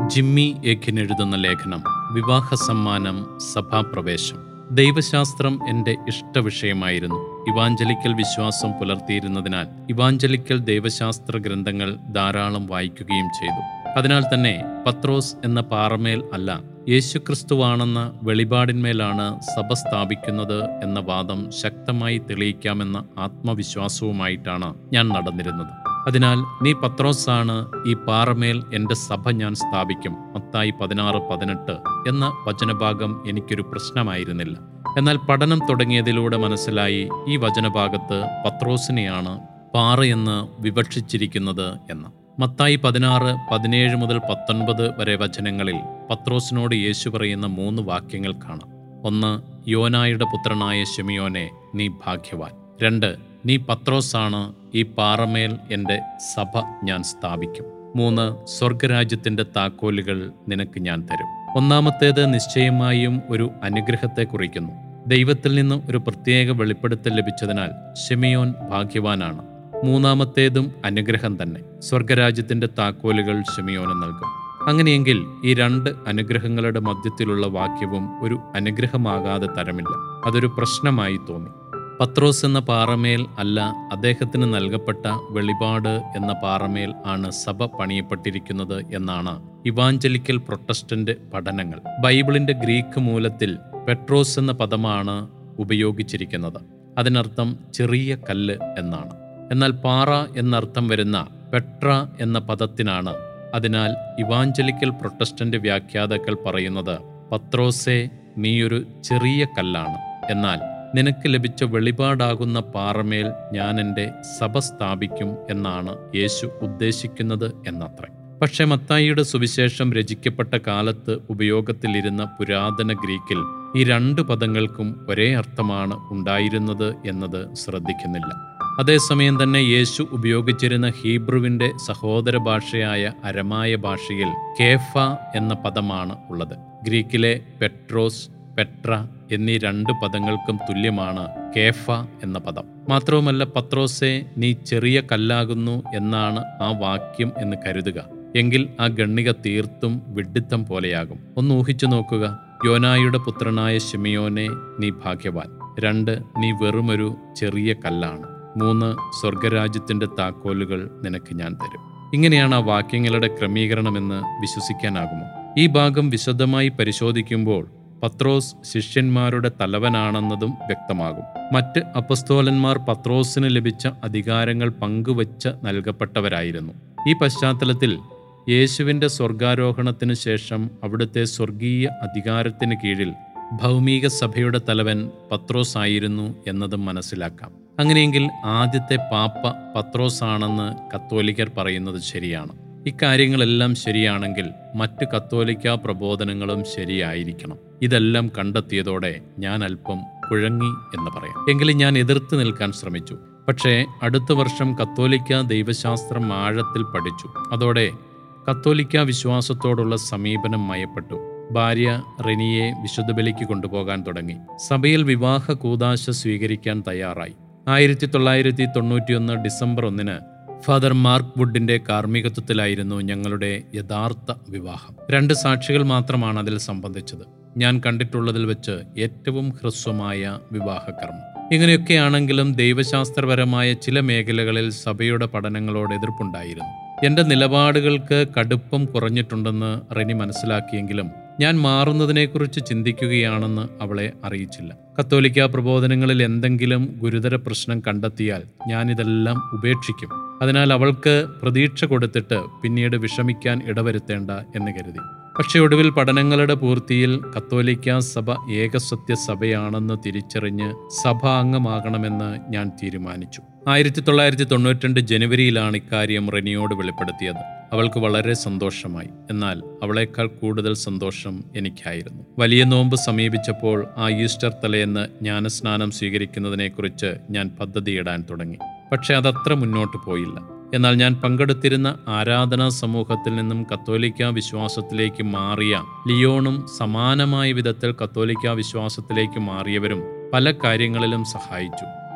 Jimmy ഏഖിൻ എഴുതുന്ന ലേഖനം വിവാഹ സമ്മാനം സഭാപ്രവേശം ദൈവശാസ്ത്രം എൻ്റെ ഇഷ്ടവിഷയമായിരുന്നു ഇവാഞ്ചലിക്കൽ വിശ്വാസം പുലർത്തിയിരുന്നതിനാൽ ഇവാഞ്ചലിക്കൽ ദൈവശാസ്ത്ര ഗ്രന്ഥങ്ങൾ ധാരാളം വായിക്കുകയും ചെയ്തു അതിനാൽ തന്നെ പത്രോസ് എന്ന പാറമേൽ അല്ല യേശുക്രിസ്തുവാണെന്ന വെളിപാടിന്മേലാണ് സഭ സ്ഥാപിക്കുന്നത് എന്ന വാദം ശക്തമായി തെളിയിക്കാമെന്ന ആത്മവിശ്വാസവുമായിട്ടാണ് ഞാൻ നടന്നിരുന്നത് അതിനാൽ നീ പത്രോസാണ് ഈ പാറമേൽ എൻ്റെ സഭ ഞാൻ സ്ഥാപിക്കും മത്തായി പതിനാറ് പതിനെട്ട് എന്ന വചനഭാഗം എനിക്കൊരു പ്രശ്നമായിരുന്നില്ല എന്നാൽ പഠനം തുടങ്ങിയതിലൂടെ മനസ്സിലായി ഈ വചനഭാഗത്ത് പത്രോസിനെയാണ് പാറയെന്ന് വിവക്ഷിച്ചിരിക്കുന്നത് എന്ന് മത്തായി പതിനാറ് പതിനേഴ് മുതൽ പത്തൊൻപത് വരെ വചനങ്ങളിൽ പത്രോസിനോട് യേശു പറയുന്ന മൂന്ന് വാക്യങ്ങൾ കാണാം ഒന്ന് യോനായുടെ പുത്രനായ ഷെമിയോനെ നീ ഭാഗ്യവാൻ രണ്ട് നീ പത്രോസാണ് ഈ പാറമേൽ എൻ്റെ സഭ ഞാൻ സ്ഥാപിക്കും മൂന്ന് സ്വർഗരാജ്യത്തിൻ്റെ താക്കോലുകൾ നിനക്ക് ഞാൻ തരും ഒന്നാമത്തേത് നിശ്ചയമായും ഒരു അനുഗ്രഹത്തെ കുറിക്കുന്നു ദൈവത്തിൽ നിന്ന് ഒരു പ്രത്യേക വെളിപ്പെടുത്തൽ ലഭിച്ചതിനാൽ ഷെമിയോൻ ഭാഗ്യവാനാണ് മൂന്നാമത്തേതും അനുഗ്രഹം തന്നെ സ്വർഗരാജ്യത്തിൻ്റെ താക്കോലുകൾ ഷെമിയോന് നൽകും അങ്ങനെയെങ്കിൽ ഈ രണ്ട് അനുഗ്രഹങ്ങളുടെ മധ്യത്തിലുള്ള വാക്യവും ഒരു അനുഗ്രഹമാകാതെ തരമില്ല അതൊരു പ്രശ്നമായി തോന്നി പത്രോസ് എന്ന പാറമേൽ അല്ല അദ്ദേഹത്തിന് നൽകപ്പെട്ട വെളിപാട് എന്ന പാറമേൽ ആണ് സഭ പണിയപ്പെട്ടിരിക്കുന്നത് എന്നാണ് ഇവാഞ്ചലിക്കൽ പ്രൊട്ടസ്റ്റന്റ് പഠനങ്ങൾ ബൈബിളിന്റെ ഗ്രീക്ക് മൂലത്തിൽ പെട്രോസ് എന്ന പദമാണ് ഉപയോഗിച്ചിരിക്കുന്നത് അതിനർത്ഥം ചെറിയ കല്ല് എന്നാണ് എന്നാൽ പാറ എന്നർത്ഥം വരുന്ന പെട്ര എന്ന പദത്തിനാണ് അതിനാൽ ഇവാഞ്ചലിക്കൽ പ്രൊട്ടസ്റ്റന്റ് വ്യാഖ്യാതാക്കൾ പറയുന്നത് പത്രോസെ നീയൊരു ചെറിയ കല്ലാണ് എന്നാൽ നിനക്ക് ലഭിച്ച വെളിപാടാകുന്ന പാറമേൽ ഞാൻ എൻ്റെ സഭ സ്ഥാപിക്കും എന്നാണ് യേശു ഉദ്ദേശിക്കുന്നത് എന്നത്രേ പക്ഷെ മത്തായിയുടെ സുവിശേഷം രചിക്കപ്പെട്ട കാലത്ത് ഉപയോഗത്തിലിരുന്ന പുരാതന ഗ്രീക്കിൽ ഈ രണ്ട് പദങ്ങൾക്കും ഒരേ അർത്ഥമാണ് ഉണ്ടായിരുന്നത് എന്നത് ശ്രദ്ധിക്കുന്നില്ല അതേസമയം തന്നെ യേശു ഉപയോഗിച്ചിരുന്ന ഹീബ്രുവിന്റെ സഹോദര ഭാഷയായ അരമായ ഭാഷയിൽ കേഫ എന്ന പദമാണ് ഉള്ളത് ഗ്രീക്കിലെ പെട്രോസ് പെട്ര എന്നീ രണ്ട് പദങ്ങൾക്കും തുല്യമാണ് കേഫ എന്ന പദം മാത്രവുമല്ല പത്രോസെ നീ ചെറിയ കല്ലാകുന്നു എന്നാണ് ആ വാക്യം എന്ന് കരുതുക എങ്കിൽ ആ ഗണ്ണിക തീർത്തും വിഡ്ഢിത്തം പോലെയാകും ഒന്ന് ഊഹിച്ചു നോക്കുക യോനായുടെ പുത്രനായ ഷിമിയോനെ നീ ഭാഗ്യവാൻ രണ്ട് നീ വെറുമൊരു ചെറിയ കല്ലാണ് മൂന്ന് സ്വർഗരാജ്യത്തിന്റെ താക്കോലുകൾ നിനക്ക് ഞാൻ തരും ഇങ്ങനെയാണ് ആ വാക്യങ്ങളുടെ ക്രമീകരണമെന്ന് വിശ്വസിക്കാനാകുമോ ഈ ഭാഗം വിശദമായി പരിശോധിക്കുമ്പോൾ പത്രോസ് ശിഷ്യന്മാരുടെ തലവനാണെന്നതും വ്യക്തമാകും മറ്റ് അപ്പസ്തോലന്മാർ പത്രോസിന് ലഭിച്ച അധികാരങ്ങൾ പങ്കുവച്ച് നൽകപ്പെട്ടവരായിരുന്നു ഈ പശ്ചാത്തലത്തിൽ യേശുവിൻ്റെ സ്വർഗാരോഹണത്തിന് ശേഷം അവിടുത്തെ സ്വർഗീയ അധികാരത്തിന് കീഴിൽ ഭൗമിക സഭയുടെ തലവൻ പത്രോസ് ആയിരുന്നു എന്നതും മനസ്സിലാക്കാം അങ്ങനെയെങ്കിൽ ആദ്യത്തെ പാപ്പ പത്രോസാണെന്ന് കത്തോലിക്കർ പറയുന്നത് ശരിയാണ് ഇക്കാര്യങ്ങളെല്ലാം ശരിയാണെങ്കിൽ മറ്റ് കത്തോലിക്ക പ്രബോധനങ്ങളും ശരിയായിരിക്കണം ഇതെല്ലാം കണ്ടെത്തിയതോടെ ഞാൻ അല്പം കുഴങ്ങി എന്ന് പറയാം എങ്കിലും ഞാൻ എതിർത്ത് നിൽക്കാൻ ശ്രമിച്ചു പക്ഷേ അടുത്ത വർഷം കത്തോലിക്ക ദൈവശാസ്ത്രം ആഴത്തിൽ പഠിച്ചു അതോടെ കത്തോലിക്ക വിശ്വാസത്തോടുള്ള സമീപനം മയപ്പെട്ടു ഭാര്യ റെനിയെ വിശുദ്ധ ബലിക്ക് കൊണ്ടുപോകാൻ തുടങ്ങി സഭയിൽ വിവാഹ കൂതാശ സ്വീകരിക്കാൻ തയ്യാറായി ആയിരത്തി തൊള്ളായിരത്തി തൊണ്ണൂറ്റിയൊന്ന് ഡിസംബർ ഒന്നിന് ഫാദർ മാർക്ക് വുഡിന്റെ കാർമ്മികത്വത്തിലായിരുന്നു ഞങ്ങളുടെ യഥാർത്ഥ വിവാഹം രണ്ട് സാക്ഷികൾ മാത്രമാണ് അതിൽ സംബന്ധിച്ചത് ഞാൻ കണ്ടിട്ടുള്ളതിൽ വെച്ച് ഏറ്റവും ഹ്രസ്വമായ വിവാഹകർമ്മം ഇങ്ങനെയൊക്കെയാണെങ്കിലും ദൈവശാസ്ത്രപരമായ ചില മേഖലകളിൽ സഭയുടെ പഠനങ്ങളോട് എതിർപ്പുണ്ടായിരുന്നു എന്റെ നിലപാടുകൾക്ക് കടുപ്പം കുറഞ്ഞിട്ടുണ്ടെന്ന് റെനി മനസ്സിലാക്കിയെങ്കിലും ഞാൻ മാറുന്നതിനെക്കുറിച്ച് ചിന്തിക്കുകയാണെന്ന് അവളെ അറിയിച്ചില്ല കത്തോലിക്ക പ്രബോധനങ്ങളിൽ എന്തെങ്കിലും ഗുരുതര പ്രശ്നം കണ്ടെത്തിയാൽ ഞാനിതെല്ലാം ഉപേക്ഷിക്കും അതിനാൽ അവൾക്ക് പ്രതീക്ഷ കൊടുത്തിട്ട് പിന്നീട് വിഷമിക്കാൻ ഇടവരുത്തേണ്ട എന്ന് കരുതി പക്ഷേ ഒടുവിൽ പഠനങ്ങളുടെ പൂർത്തിയിൽ കത്തോലിക്ക സഭ ഏകസത്യ സഭയാണെന്ന് തിരിച്ചറിഞ്ഞ് സഭാംഗമാകണമെന്ന് ഞാൻ തീരുമാനിച്ചു ആയിരത്തി തൊള്ളായിരത്തി തൊണ്ണൂറ്റിരണ്ട് ജനുവരിയിലാണ് ഇക്കാര്യം റെനിയോട് വെളിപ്പെടുത്തിയത് അവൾക്ക് വളരെ സന്തോഷമായി എന്നാൽ അവളേക്കാൾ കൂടുതൽ സന്തോഷം എനിക്കായിരുന്നു വലിയ നോമ്പ് സമീപിച്ചപ്പോൾ ആ ഈസ്റ്റർ തലേന്ന് ജ്ഞാനസ്നാനം സ്വീകരിക്കുന്നതിനെക്കുറിച്ച് ഞാൻ പദ്ധതിയിടാൻ തുടങ്ങി പക്ഷെ അതത്ര മുന്നോട്ട് പോയില്ല എന്നാൽ ഞാൻ പങ്കെടുത്തിരുന്ന ആരാധനാ സമൂഹത്തിൽ നിന്നും കത്തോലിക്ക വിശ്വാസത്തിലേക്ക് മാറിയ ലിയോണും സമാനമായ വിധത്തിൽ കത്തോലിക്ക വിശ്വാസത്തിലേക്ക് മാറിയവരും പല കാര്യങ്ങളിലും സഹായിച്ചു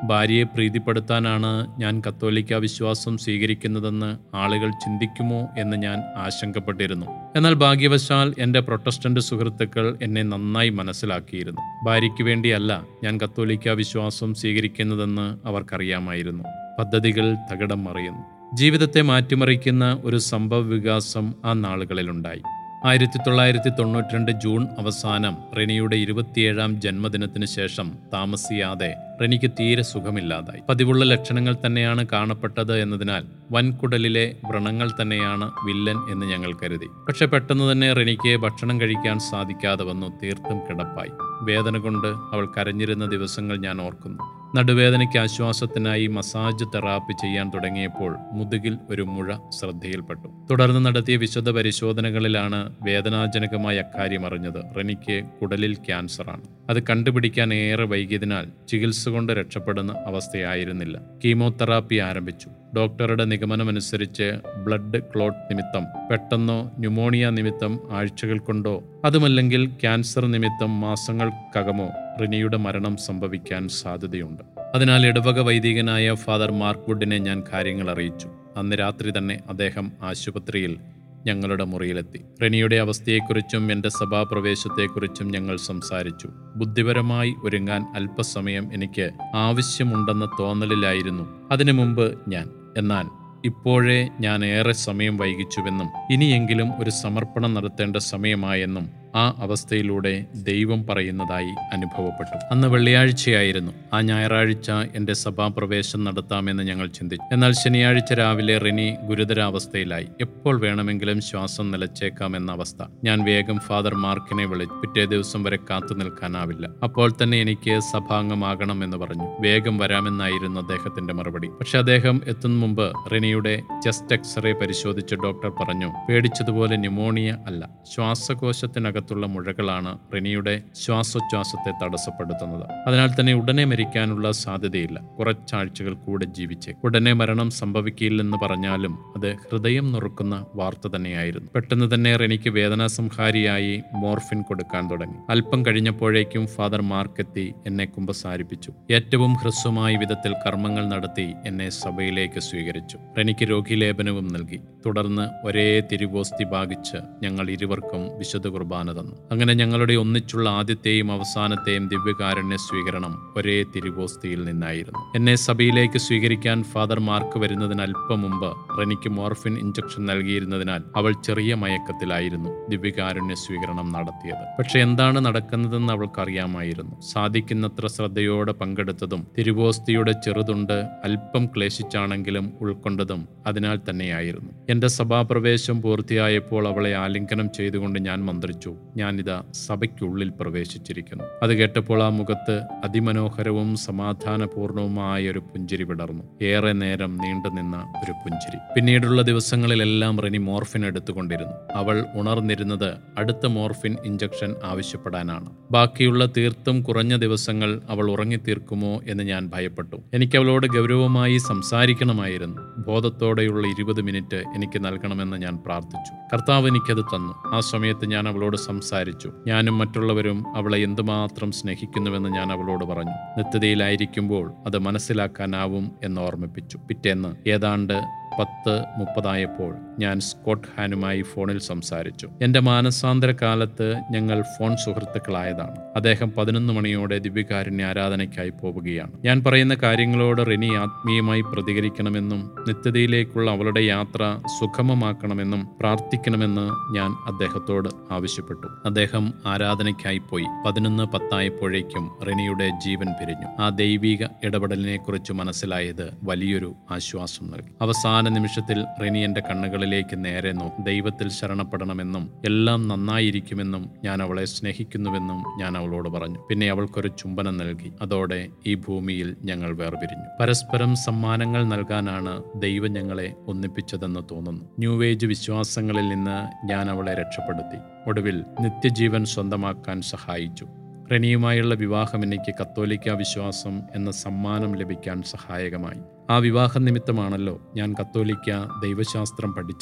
ഭാര്യയെ പ്രീതിപ്പെടുത്താനാണ് ഞാൻ കത്തോലിക്ക വിശ്വാസം സ്വീകരിക്കുന്നതെന്ന് ആളുകൾ ചിന്തിക്കുമോ എന്ന് ഞാൻ ആശങ്കപ്പെട്ടിരുന്നു എന്നാൽ ഭാഗ്യവശാൽ എൻ്റെ പ്രൊട്ടസ്റ്റന്റ് സുഹൃത്തുക്കൾ എന്നെ നന്നായി മനസ്സിലാക്കിയിരുന്നു ഭാര്യയ്ക്ക് വേണ്ടിയല്ല ഞാൻ കത്തോലിക്ക വിശ്വാസം സ്വീകരിക്കുന്നതെന്ന് അവർക്കറിയാമായിരുന്നു പദ്ധതികൾ തകിടം മറിയുന്നു ജീവിതത്തെ മാറ്റിമറിക്കുന്ന ഒരു സംഭവ വികാസം ആ നാളുകളിലുണ്ടായി ആയിരത്തി തൊള്ളായിരത്തി തൊണ്ണൂറ്റി രണ്ട് ജൂൺ അവസാനം റെനിയുടെ ഇരുപത്തിയേഴാം ജന്മദിനത്തിന് ശേഷം താമസിയാതെ റെനിക്ക് തീരെ സുഖമില്ലാതായി പതിവുള്ള ലക്ഷണങ്ങൾ തന്നെയാണ് കാണപ്പെട്ടത് എന്നതിനാൽ വൻകുടലിലെ വ്രണങ്ങൾ തന്നെയാണ് വില്ലൻ എന്ന് ഞങ്ങൾ കരുതി പക്ഷെ പെട്ടെന്ന് തന്നെ റെനിക്ക് ഭക്ഷണം കഴിക്കാൻ സാധിക്കാതെ വന്നു തീർത്തും കിടപ്പായി വേദന കൊണ്ട് അവൾ കരഞ്ഞിരുന്ന ദിവസങ്ങൾ ഞാൻ ഓർക്കുന്നു നടുവേദനയ്ക്ക് ആശ്വാസത്തിനായി മസാജ് തെറാപ്പി ചെയ്യാൻ തുടങ്ങിയപ്പോൾ മുതുകിൽ ഒരു മുഴ ശ്രദ്ധയിൽപ്പെട്ടു തുടർന്ന് നടത്തിയ വിശദ പരിശോധനകളിലാണ് വേദനാജനകമായ അക്കാര്യം അറിഞ്ഞത് റെനിക്ക് കുടലിൽ ക്യാൻസറാണ് അത് കണ്ടുപിടിക്കാൻ ഏറെ വൈകിയതിനാൽ ചികിത്സ കൊണ്ട് രക്ഷപ്പെടുന്ന അവസ്ഥയായിരുന്നില്ല കീമോതെറാപ്പി ആരംഭിച്ചു ഡോക്ടറുടെ നിഗമനമനുസരിച്ച് ബ്ലഡ് ക്ലോട്ട് നിമിത്തം പെട്ടെന്നോ ന്യൂമോണിയ നിമിത്തം ആഴ്ചകൾ കൊണ്ടോ അതുമല്ലെങ്കിൽ ക്യാൻസർ നിമിത്തം മാസങ്ങൾക്കകമോ റിനിയുടെ മരണം സംഭവിക്കാൻ സാധ്യതയുണ്ട് അതിനാൽ ഇടവക വൈദികനായ ഫാദർ മാർക്ക് വുഡിനെ ഞാൻ കാര്യങ്ങൾ അറിയിച്ചു അന്ന് രാത്രി തന്നെ അദ്ദേഹം ആശുപത്രിയിൽ ഞങ്ങളുടെ മുറിയിലെത്തി റെനിയുടെ അവസ്ഥയെക്കുറിച്ചും എൻ്റെ സഭാപ്രവേശത്തെക്കുറിച്ചും ഞങ്ങൾ സംസാരിച്ചു ബുദ്ധിപരമായി ഒരുങ്ങാൻ അല്പസമയം എനിക്ക് ആവശ്യമുണ്ടെന്ന തോന്നലിലായിരുന്നു അതിനു മുമ്പ് ഞാൻ എന്നാൽ ഇപ്പോഴേ ഞാൻ ഏറെ സമയം വൈകിച്ചുവെന്നും ഇനിയെങ്കിലും ഒരു സമർപ്പണം നടത്തേണ്ട സമയമായെന്നും ആ അവസ്ഥയിലൂടെ ദൈവം പറയുന്നതായി അനുഭവപ്പെട്ടു അന്ന് വെള്ളിയാഴ്ചയായിരുന്നു ആ ഞായറാഴ്ച എൻ്റെ സഭാപ്രവേശം നടത്താമെന്ന് ഞങ്ങൾ ചിന്തിച്ചു എന്നാൽ ശനിയാഴ്ച രാവിലെ റെനി ഗുരുതരാവസ്ഥയിലായി എപ്പോൾ വേണമെങ്കിലും ശ്വാസം നിലച്ചേക്കാമെന്ന അവസ്ഥ ഞാൻ വേഗം ഫാദർ മാർക്കിനെ വിളിച്ചു പിറ്റേ ദിവസം വരെ കാത്തു നിൽക്കാനാവില്ല അപ്പോൾ തന്നെ എനിക്ക് സഭാംഗമാകണം എന്ന് പറഞ്ഞു വേഗം വരാമെന്നായിരുന്നു അദ്ദേഹത്തിന്റെ മറുപടി പക്ഷെ അദ്ദേഹം എത്തുന്ന മുമ്പ് റെനിയുടെ ചെസ്റ്റ് എക്സ്റേ പരിശോധിച്ച് ഡോക്ടർ പറഞ്ഞു പേടിച്ചതുപോലെ ന്യൂമോണിയ അല്ല ശ്വാസകോശത്തിനകത്ത് അകത്തുള്ള മുഴകളാണ് റിനിയുടെ ശ്വാസോച്ഛ്വാസത്തെ തടസ്സപ്പെടുത്തുന്നത് അതിനാൽ തന്നെ ഉടനെ മരിക്കാനുള്ള സാധ്യതയില്ല കുറച്ചാഴ്ചകൾ കൂടെ ജീവിച്ചേ ഉടനെ മരണം സംഭവിക്കില്ലെന്ന് പറഞ്ഞാലും അത് ഹൃദയം നുറുക്കുന്ന വാർത്ത തന്നെയായിരുന്നു പെട്ടെന്ന് തന്നെ റിനിക്ക് വേദനാസംഹാരിയായി മോർഫിൻ കൊടുക്കാൻ തുടങ്ങി അല്പം കഴിഞ്ഞപ്പോഴേക്കും ഫാദർ മാർക്കെത്തി എന്നെ കുമ്പസാരിപ്പിച്ചു ഏറ്റവും ഹ്രസ്വമായ വിധത്തിൽ കർമ്മങ്ങൾ നടത്തി എന്നെ സഭയിലേക്ക് സ്വീകരിച്ചു റെനിക്ക് രോഗിലേപനവും നൽകി തുടർന്ന് ഒരേ തിരുവോസ്തി ഭാഗിച്ച് ഞങ്ങൾ ഇരുവർക്കും വിശുദ്ധ കുർബാന തന്നു അങ്ങനെ ഞങ്ങളുടെ ഒന്നിച്ചുള്ള ആദ്യത്തെയും അവസാനത്തെയും ദിവ്യകാരുണ്യ സ്വീകരണം ഒരേ തിരുവോസ്തിയിൽ നിന്നായിരുന്നു എന്നെ സഭയിലേക്ക് സ്വീകരിക്കാൻ ഫാദർ മാർക്ക് വരുന്നതിന് അല്പം മുമ്പ് റെനിക്ക് മോർഫിൻ ഇഞ്ചക്ഷൻ നൽകിയിരുന്നതിനാൽ അവൾ ചെറിയ മയക്കത്തിലായിരുന്നു ദിവ്യകാരുണ്യ സ്വീകരണം നടത്തിയത് പക്ഷെ എന്താണ് നടക്കുന്നതെന്ന് അവൾക്കറിയാമായിരുന്നു സാധിക്കുന്നത്ര ശ്രദ്ധയോടെ പങ്കെടുത്തതും തിരുവോസ്തിയുടെ ചെറുതുണ്ട് അല്പം ക്ലേശിച്ചാണെങ്കിലും ഉൾക്കൊണ്ടതും അതിനാൽ തന്നെയായിരുന്നു എന്റെ സഭാപ്രവേശം പൂർത്തിയായപ്പോൾ അവളെ ആലിംഗനം ചെയ്തുകൊണ്ട് ഞാൻ മന്ത്രിച്ചു ഞാനിതാ സഭയ്ക്കുള്ളിൽ പ്രവേശിച്ചിരിക്കുന്നു അത് കേട്ടപ്പോൾ ആ മുഖത്ത് അതിമനോഹരവും സമാധാനപൂർണവുമായ ഒരു പുഞ്ചിരി വിടർന്നു ഏറെ നേരം നീണ്ടുനിന്ന ഒരു പുഞ്ചിരി പിന്നീടുള്ള ദിവസങ്ങളിലെല്ലാം റെനി മോർഫിൻ എടുത്തുകൊണ്ടിരുന്നു അവൾ ഉണർന്നിരുന്നത് അടുത്ത മോർഫിൻ ഇഞ്ചക്ഷൻ ആവശ്യപ്പെടാനാണ് ബാക്കിയുള്ള തീർത്തും കുറഞ്ഞ ദിവസങ്ങൾ അവൾ ഉറങ്ങിത്തീർക്കുമോ എന്ന് ഞാൻ ഭയപ്പെട്ടു എനിക്ക് അവളോട് ഗൗരവമായി സംസാരിക്കണമായിരുന്നു ബോധത്തോടെയുള്ള ഇരുപത് മിനിറ്റ് എനിക്ക് നൽകണമെന്ന് ഞാൻ പ്രാർത്ഥിച്ചു കർത്താവ് എനിക്കത് തന്നു ആ സമയത്ത് ഞാൻ അവളോട് സംസാരിച്ചു ഞാനും മറ്റുള്ളവരും അവളെ എന്തുമാത്രം സ്നേഹിക്കുന്നുവെന്ന് ഞാൻ അവളോട് പറഞ്ഞു നിത്യതയിലായിരിക്കുമ്പോൾ അത് മനസ്സിലാക്കാനാവും എന്ന് ഓർമ്മിപ്പിച്ചു പിറ്റേന്ന് ഏതാണ്ട് പത്ത് മുപ്പതായപ്പോൾ ഞാൻ സ്കോട്ട് ഹാനുമായി ഫോണിൽ സംസാരിച്ചു എൻ്റെ മാനസാന്തര കാലത്ത് ഞങ്ങൾ ഫോൺ സുഹൃത്തുക്കളായതാണ് അദ്ദേഹം പതിനൊന്ന് മണിയോടെ ദിവ്യകാരുണ്യ ആരാധനയ്ക്കായി പോവുകയാണ് ഞാൻ പറയുന്ന കാര്യങ്ങളോട് റിനി ആത്മീയമായി പ്രതികരിക്കണമെന്നും നിത്യതയിലേക്കുള്ള അവളുടെ യാത്ര സുഗമമാക്കണമെന്നും പ്രാർത്ഥിക്കണമെന്ന് ഞാൻ അദ്ദേഹത്തോട് ആവശ്യപ്പെട്ടു അദ്ദേഹം ആരാധനയ്ക്കായി പോയി പതിനൊന്ന് പത്തായപ്പോഴേക്കും റിനിയുടെ ജീവൻ പിരിഞ്ഞു ആ ദൈവിക ഇടപെടലിനെ കുറിച്ച് മനസ്സിലായത് വലിയൊരു ആശ്വാസം നൽകി അവസാന നിമിഷത്തിൽ റിനി എന്റെ കണ്ണുകളിലേക്ക് നേരെ നോക്കി ദൈവത്തിൽ ശരണപ്പെടണമെന്നും എല്ലാം നന്നായിരിക്കുമെന്നും ഞാൻ അവളെ സ്നേഹിക്കുന്നുവെന്നും ഞാൻ അവളോട് പറഞ്ഞു പിന്നെ അവൾക്കൊരു ചുംബനം നൽകി അതോടെ ഈ ഭൂമിയിൽ ഞങ്ങൾ വേർപിരിഞ്ഞു പരസ്പരം സമ്മാനങ്ങൾ നൽകാനാണ് ദൈവം ഞങ്ങളെ ഒന്നിപ്പിച്ചതെന്ന് തോന്നുന്നു ന്യൂ ഏജ് വിശ്വാസങ്ങളിൽ നിന്ന് ഞാൻ അവളെ രക്ഷപ്പെടുത്തി ഒടുവിൽ നിത്യജീവൻ സ്വന്തമാക്കാൻ സഹായിച്ചു റെനിയുമായുള്ള വിവാഹം എനിക്ക് കത്തോലിക്ക വിശ്വാസം എന്ന സമ്മാനം ലഭിക്കാൻ സഹായകമായി ആ വിവാഹ നിമിത്തമാണല്ലോ ഞാൻ കത്തോലിക്ക ദൈവശാസ്ത്രം പഠിച്ചത്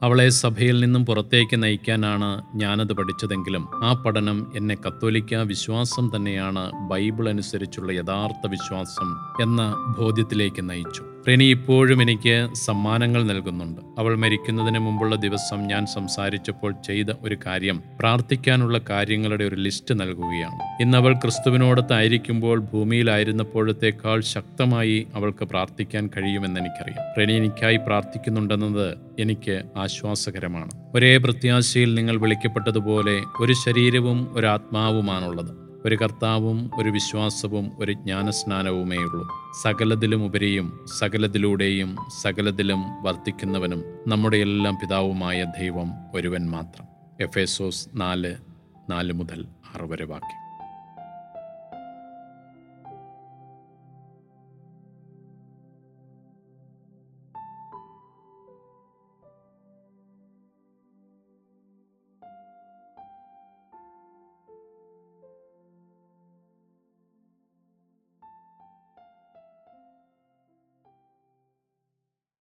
അവളെ സഭയിൽ നിന്നും പുറത്തേക്ക് നയിക്കാനാണ് ഞാനത് പഠിച്ചതെങ്കിലും ആ പഠനം എന്നെ കത്തോലിക്ക വിശ്വാസം തന്നെയാണ് ബൈബിൾ അനുസരിച്ചുള്ള യഥാർത്ഥ വിശ്വാസം എന്ന ബോധ്യത്തിലേക്ക് നയിച്ചു റെനി ഇപ്പോഴും എനിക്ക് സമ്മാനങ്ങൾ നൽകുന്നുണ്ട് അവൾ മരിക്കുന്നതിന് മുമ്പുള്ള ദിവസം ഞാൻ സംസാരിച്ചപ്പോൾ ചെയ്ത ഒരു കാര്യം പ്രാർത്ഥിക്കാനുള്ള കാര്യങ്ങളുടെ ഒരു ലിസ്റ്റ് നൽകുകയാണ് ഇന്ന് അവൾ ക്രിസ്തുവിനോടത്തായിരിക്കുമ്പോൾ ഭൂമിയിലായിരുന്നപ്പോഴത്തേക്കാൾ ശക്തമായി അവൾക്ക് പ്രാർത്ഥിക്കാൻ കഴിയുമെന്ന് എനിക്കറിയാം റെനി എനിക്കായി പ്രാർത്ഥിക്കുന്നുണ്ടെന്നത് എനിക്ക് ആശ്വാസകരമാണ് ഒരേ പ്രത്യാശയിൽ നിങ്ങൾ വിളിക്കപ്പെട്ടതുപോലെ ഒരു ശരീരവും ഒരു ആത്മാവുമാണുള്ളത് ഒരു കർത്താവും ഒരു വിശ്വാസവും ഒരു ജ്ഞാനസ്നാനവുമേ ഉള്ളൂ സകലതിലും ഉപരിയും സകലതിലൂടെയും സകലതിലും വർദ്ധിക്കുന്നവനും നമ്മുടെ എല്ലാം പിതാവുമായ ദൈവം ഒരുവൻ മാത്രം എഫേസോസ് നാല് നാല് മുതൽ ആറ് വരെ വാക്യം